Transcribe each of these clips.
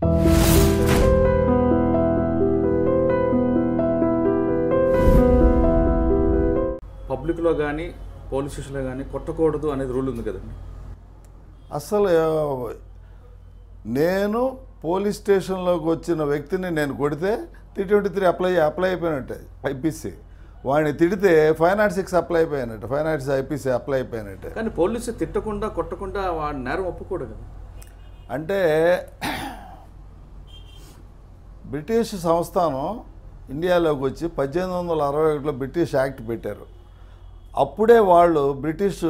పబ్లిక్లో కానీ పోలీస్ స్టేషన్లో కానీ కొట్టకూడదు అనేది రూల్ ఉంది కదండి అసలు నేను పోలీస్ స్టేషన్లోకి వచ్చిన వ్యక్తిని నేను కొడితే three twenty three apply apply అయిపోయినట్టే ఐపీసీ వాడిని తిడితే ఫైవ్ నాట్ సిక్స్ అప్లై అయిపోయినట్టు five nought six IPC apply అయిపోయినట్టే కానీ పోలీసు తిట్టకుండా కొట్టకుండా వాడి నేరం ఒప్పుకోడు కదా అంటే బ్రిటిష్ సంస్థానం ఇండియాలోకి వచ్చి పద్దెనిమిది వందల అరవై ఒకటిలో బ్రిటిష్ యాక్ట్ పెట్టారు అప్పుడే వాళ్ళు బ్రిటిష్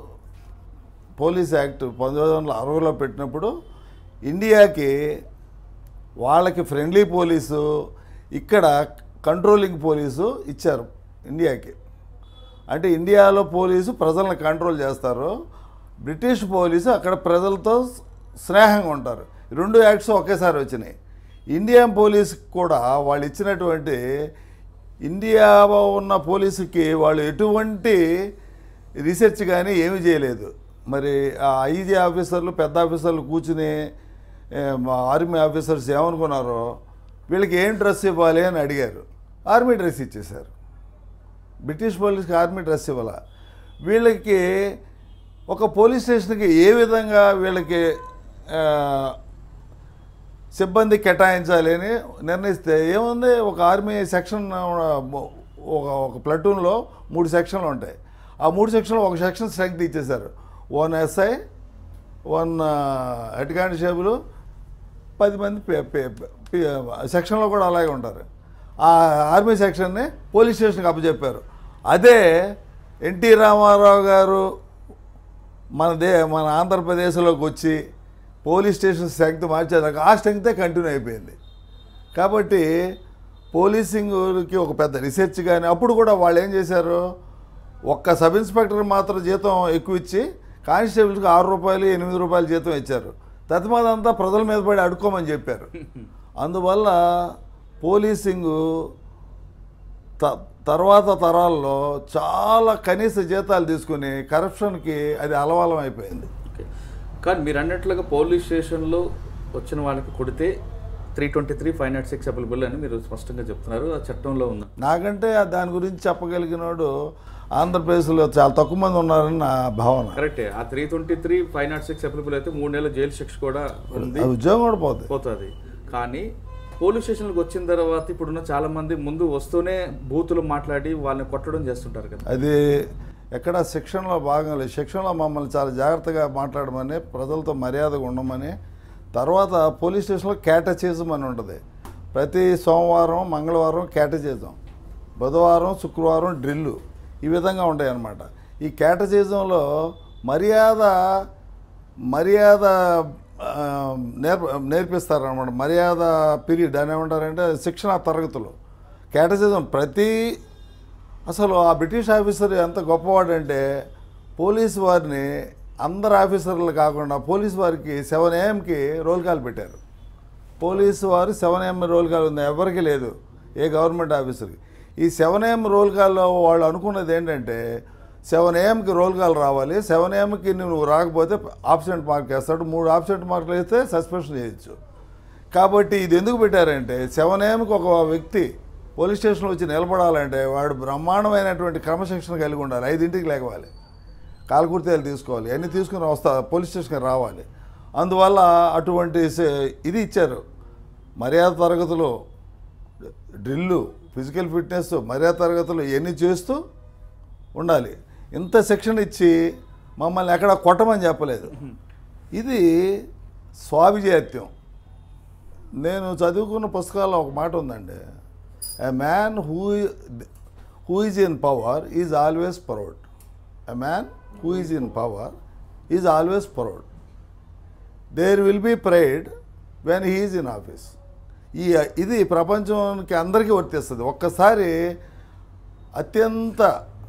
పోలీస్ యాక్ట్ పంతొమ్మిది వందల అరవైలో పెట్టినప్పుడు ఇండియాకి వాళ్ళకి ఫ్రెండ్లీ పోలీసు ఇక్కడ కంట్రోలింగ్ పోలీసు ఇచ్చారు ఇండియాకి అంటే ఇండియాలో పోలీసు ప్రజలను కంట్రోల్ చేస్తారు బ్రిటిష్ పోలీసు అక్కడ ప్రజలతో స్నేహంగా ఉంటారు ఈ రెండు యాక్ట్స్ ఒకేసారి వచ్చినాయి ఇండియన్ పోలీస్ కూడా వాళ్ళు ఇచ్చినటువంటి ఇండియాలో ఉన్న పోలీసుకి వాళ్ళు ఎటువంటి రీసెర్చ్ కానీ ఏమీ చేయలేదు మరి ఆ ఐజీ ఆఫీసర్లు పెద్ద ఆఫీసర్లు కూర్చుని ఏ, మా ఆర్మీ ఆఫీసర్స్ ఏమనుకున్నారో వీళ్ళకి ఏం డ్రెస్ ఇవ్వాలి అని అడిగారు ఆర్మీ డ్రెస్ ఇచ్చేశారు బ్రిటిష్ పోలీస్కి ఆర్మీ డ్రెస్ ఇవ్వాల వీళ్ళకి ఒక పోలీస్ స్టేషన్కి ఏ విధంగా వీళ్ళకి ఆ, సిబ్బంది కేటాయించాలి అని నిర్ణయిస్తే ఏముంది ఒక ఆర్మీ సెక్షన్ ఒక ఒక ప్లటూన్లో మూడు సెక్షన్లు ఉంటాయి ఆ మూడు సెక్షన్లు ఒక సెక్షన్ స్ట్రెంగ్త్ ఇచ్చేశారు one SI one head constable పది మంది పే- పే- పే- సెక్షన్లో కూడా అలాగే ఉంటారు ఆ ఆర్మీ సెక్షన్ని పోలీస్ స్టేషన్కి అప్పచెప్పారు అదే ఎన్టీ రామారావు గారు మన దే మన ఆంధ్రప్రదేశ్లోకి వచ్చి పోలీస్ స్టేషన్ స్ట్రెంగ్త్ మార్చేదాకా ఆ స్ట్రెంగ్తే కంటిన్యూ అయిపోయింది కాబట్టి పోలీసింగ్కి ఒక పెద్ద రీసెర్చ్ కానీ అప్పుడు కూడా వాళ్ళు ఏం చేశారు ఒక్క సబ్ ఇన్స్పెక్టర్ మాత్రం జీతం ఎక్కువ ఇచ్చి కానిస్టేబుల్కి ఆరు రూపాయలు ఎనిమిది రూపాయలు జీతం ఇచ్చారు తత్మాదంతా ప్రజల మీద పడి అడుక్కోమని చెప్పారు అందువల్ల పోలీసింగు త- తర్వాత తరాల్లో చాలా కనీస జీతాలు తీసుకుని కరప్షన్కి అది అలవాలం అయిపోయింది ఓకే కానీ మీరు అన్నట్లుగా పోలీస్ స్టేషన్లో వచ్చిన వాళ్ళకి కొడితే three twenty three five nought six available అని మీరు స్పష్టంగా చెప్తున్నారు ఆ చట్టంలో ఉంది నాకంటే దాని గురించి చెప్పగలిగినోడు ఆంధ్రప్రదేశ్లో చాలా తక్కువ మంది ఉన్నారని నా భావన కరెక్టే ఆ three twenty three five nought six available అయితే మూడు నెలల జైలు శిక్ష కూడా ఉంది ఆ ఉద్యోగం కూడా పోతుంది పోతుంది కానీ పోలీస్ స్టేషన్కి వచ్చిన తర్వాత ఇప్పుడున్న చాలా మంది ముందు వస్తూనే బూతులు మాట్లాడి వాళ్ళని కొట్టడం చేస్తుంటారు కదా అది ఎక్కడ శిక్షణలో భాగం లేదు శిక్షణలో మమ్మల్ని చాలా జాగ్రత్తగా మాట్లాడమని ప్రజలతో మర్యాదగా ఉండమని తర్వాత పోలీస్ స్టేషన్లో క్యాటచేజం అని ఉంటుంది ప్రతి సోమవారం మంగళవారం క్యాటచేజం బుధవారం శుక్రవారం డ్రిల్లు ఈ విధంగా ఉంటాయి అన్నమాట ఈ క్యాటచేజంలో మర్యాద మర్యాద ఆ, నేర్ప నేర్పిస్తారనమాట మర్యాద పీరియడ్ దాని ఏమంటారంటే శిక్షణ తరగతులు క్యాటసిజం ప్రతి అసలు ఆ బ్రిటిష్ ఆఫీసర్ ఎంత గొప్పవాడంటే పోలీస్ వారిని అందరు ఆఫీసర్లు కాకుండా పోలీస్ వారికి సెవెన్ ఏఎంకి రోల్ కాల్ పెట్టారు పోలీసు వారు సెవెన్ ఏఎం రోల్ కాల్ ఉంది ఎవరికి లేదు ఏ గవర్నమెంట్ ఆఫీసర్కి ఈ సెవెన్ ఏఎం రోల్ కాల్లో వాళ్ళు అనుకున్నది ఏంటంటే సెవెన్ ఏఎంకి రోల్ కాల్ రావాలి సెవెన్ ఏఎంకి నువ్వు రాకపోతే ఆబ్సెంట్ మార్క్ వేస్తాడు మూడు ఆబ్సెంట్ మార్కులు వేస్తే సస్పెన్షన్ చేయొచ్చు కాబట్టి ఇది ఎందుకు పెట్టారంటే సెవెన్ ఏఎంకి ఒక వ్యక్తి పోలీస్ స్టేషన్లో వచ్చి నిలబడాలంటే వాడు బ్రహ్మాండమైనటువంటి క్రమశిక్షణ కలిగి ఉండాలి ఐదింటికి లేవాలి కాలకృత్యాలు తీసుకోవాలి అన్నీ తీసుకుని వస్తా పోలీస్ స్టేషన్కి రావాలి అందువల్ల అటువంటి సే- ఇది ఇచ్చారు మర్యాద తరగతులు డ్రిల్లు ఫిజికల్ ఫిట్నెస్ మర్యాద తరగతులు ఇవన్నీ చేస్తూ ఉండాలి ఇంత శిక్షణ ఇచ్చి మమ్మల్ని ఎక్కడ కొట్టమని చెప్పలేదు ఇది స్వాభిజాత్యం నేను చదువుకున్న పుస్తకాల్లో ఒక మాట ఉందండి a man who who is in power is always proud a man who is in power is always proud there will be pride when he is in office ఈ ఇది ప్రపంచానికి అందరికీ వర్తిస్తుంది ఒక్కసారి అత్యంత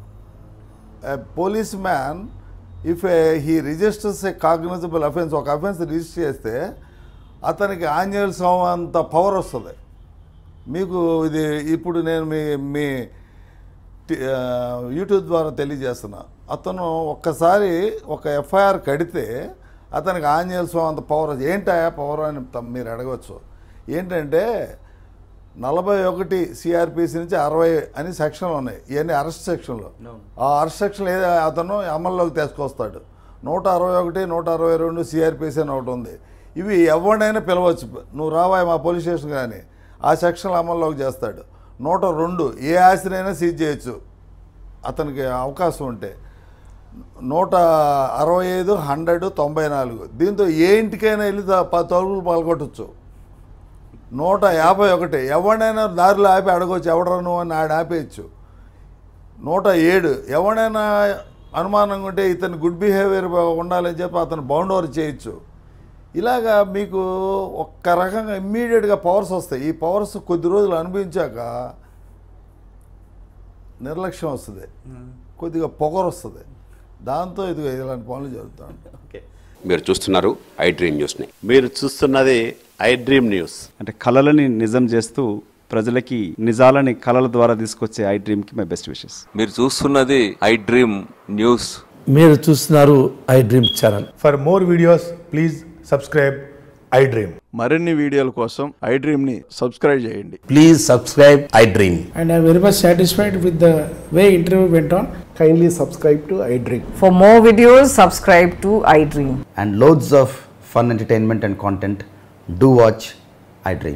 police man if he registers a cognizable offence ఒక offence register చేస్తే అతనికి ఆంజనేయుల స్వామి అంత పవర్ వస్తుంది మీకు ఇది ఇప్పుడు నేను మీ మీ టి- ఆ, యూట్యూబ్ ద్వారా తెలియజేస్తున్నా అతను ఒక్కసారి ఒక ఎఫ్ఐఆర్ కడితే అతనికి ఆంజనేయ స్వామి అంత పవర్ ఏంటా పవర్ అని త- మీరు అడగవచ్చు ఏంటంటే నలభై ఒకటి సిఆర్పిసి నుంచి అరవై అని సెక్షన్లు ఉన్నాయి ఇవన్నీ అరెస్ట్ సెక్షన్లు ఆ అరెస్ట్ సెక్షన్ ఏదో అతను అమల్లోకి తీసుకొస్తాడు నూట అరవై ఒకటి నూట అరవై రెండు సిఆర్పిసి అని ఒకటి ఉంది ఇవి ఎవరినైనా పిలవచ్చు నువ్వు రావాయి మా పోలీస్ స్టేషన్ కానీ ఆ సెక్షన్లు అమల్లోకి చేస్తాడు నూట రెండు ఏ ఆస్తినైనా సీజ్ చేయొచ్చు అతనికి అవకాశం ఉంటే నూట అరవై ఐదు హండ్రెడ్ తొంభై నాలుగు దీంతో ఏ ఇంటికైనా వెళ్ళి త- ప- తలుపులు పాల్గొట్టచ్చు నూట యాభై ఒకటి ఎవడైనా దారిలో ఆపి అడగవచ్చు ఎవడరా నువ్వు అని ఆడ ఆపేయచ్చు నూట ఏడు ఎవడైనా అనుమానంగా ఉంటే ఇతను గుడ్ బిహేవియర్ ఉండాలని చెప్పి అతను బౌండ్ ఓవర్ చేయొచ్చు ఇలాగా మీకు ఒక్క రకంగా ఇమ్మీడియట్గా పవర్స్ వస్తాయి ఈ పవర్స్ కొద్ది రోజులు అనుభవించాక నిర్లక్ష్యం వస్తుంది కొద్దిగా పొగరు వస్తుంది దాంతో ఇదిగో ఇలాంటి పనులు జరుగుతాయి ఓకే మీరు చూస్తున్నారు ఐ డ్రీమ్ న్యూస్ని మీరు చూస్తున్నది ఐ డ్రీమ్ న్యూస్ అంటే కళలని నిజం చేస్తూ ప్రజలకి నిజాలని కళల ద్వారా తీసుకొచ్చే ఐ డ్రీమ్కి మై బెస్ట్ విషెస్ మీరు చూస్తున్నది ఐ డ్రీమ్ న్యూస్ మీరు చూస్తున్నారు iDream channel For more videos, please subscribe iDream. మరిన్ని వీడియోల కోసం ఐ డ్రీమ్ని సబ్స్క్రైబ్ చేయండి please subscribe iDream and I'm very much satisfied with the way interview went on. Kindly subscribe to iDream. For more videos, subscribe to iDream. and loads of fun entertainment and content, do watch iDream.